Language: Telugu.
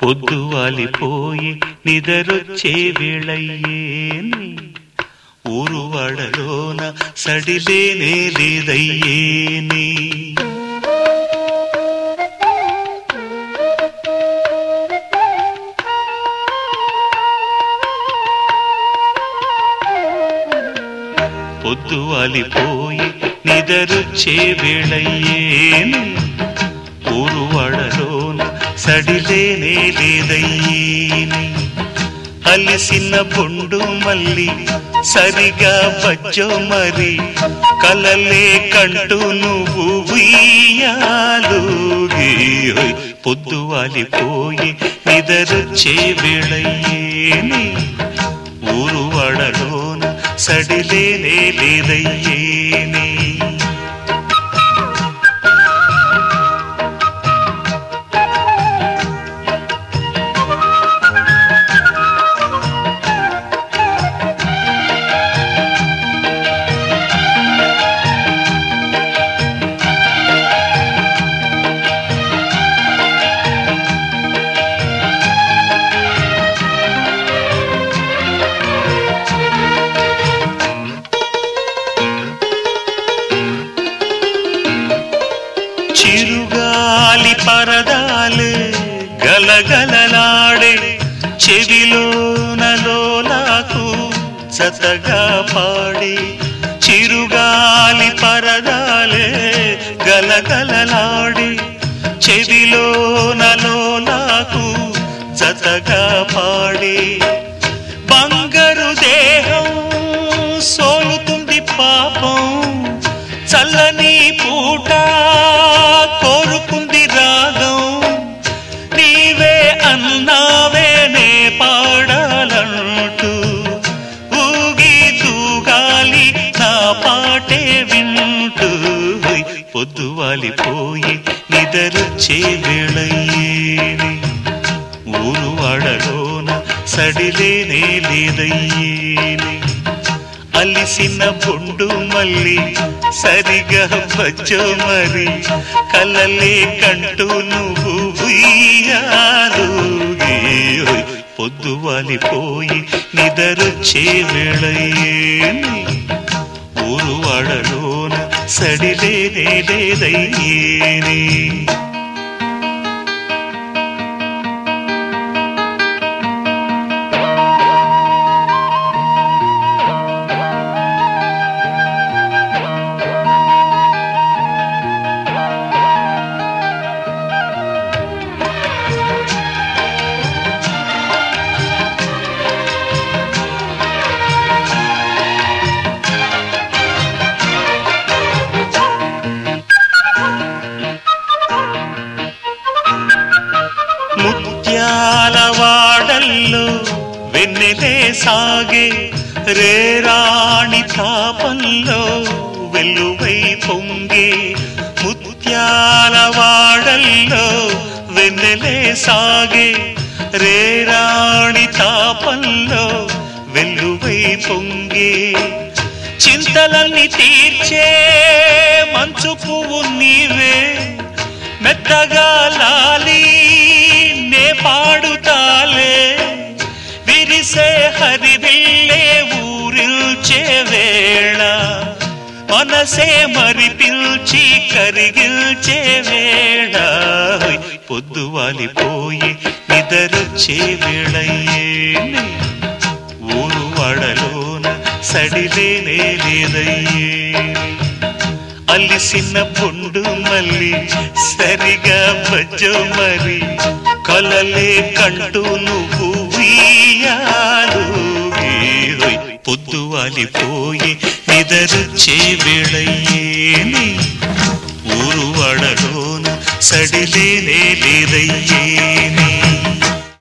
పొద్దు వాలిపోయి నిదరొచ్చే వేళయ్యేని ఊరు వాడలోన సడిలేనే లేదయ్యేని పొద్దు వాలిపోయి నిదరొచ్చే వేళయ్యేని ఊరు వాడలోన సడిలేనే లేదయ్యేని అలిసిన బొండు మల్లి సరిగా బజ్జో మరి కలలే కంటూ నువ్వు ఉయ్యాలుగి పొద్దు వాలిపోయి నిదరొచ్చే వేళయ్యేని ఊరు వాడలోన సడిలేనే లేదయ్యేని చిరుగాలి పరదాలు గలగలలాడే చెవిలోనలోలాకు సతగా పాడి చిరుగాలి పరదాలే గలగలలాడి చెవిలోనలోలాకు జతగా పాడి బంగారు దేహం సోలుతుంది పాపం చల్లని పూట కోరుకుంది రాగం నీవే అన్నావే నే పాడాలంటూ ఊగి తూగాలి నా పాటే వింటూ పొద్దు వాలిపోయి నిదరొచ్చే వేళయ్యేని ఊరు వాడలోన సడిలేనే లేదయ్యేని అలిసిన బొండు మల్లి సరిగా బజ్జో మరి కలలే కంటూ నువ్వు ఉయ్యాలుగి పొద్దు వాలిపోయి నిదరొచ్చే వేళయ్యేని ఊరు వాడలోన సడిలేనే లేదయ్యేని ముత్యాల వాడల్లో వెన్నెలే సాగే రేరాణి తాపంలో వెల్లువై పొంగే ముత్యాల వాడల్లో వెన్నెలే సాగే రేరాణి తాపంలో వెల్లువై పొంగే చింతలన్నీ తీర్చే మంచు పువ్వు నీవే మెత్తగా లాలి నే పాడుతాలే విరిసే హరివిల్లే ఊరిల్చే వేళ మనసే మరి పిల్చి కరిగిల్చే వేళ పొద్దు వాలిపోయి నిదరొచ్చే వేళయ్యేని ఊరు వాడలోన సడిలేనే లేదయ్యేని అలిసిన బొండు మల్లి సరిగా బజ్జో మరి కలలే కంటూ నువ్వు ఉయ్యాలుగి పొద్దు వాలిపోయి నిదరొచ్చే వేళయ్యేని ఊరు వాడలోన సడిలేనే లేదయ్యేని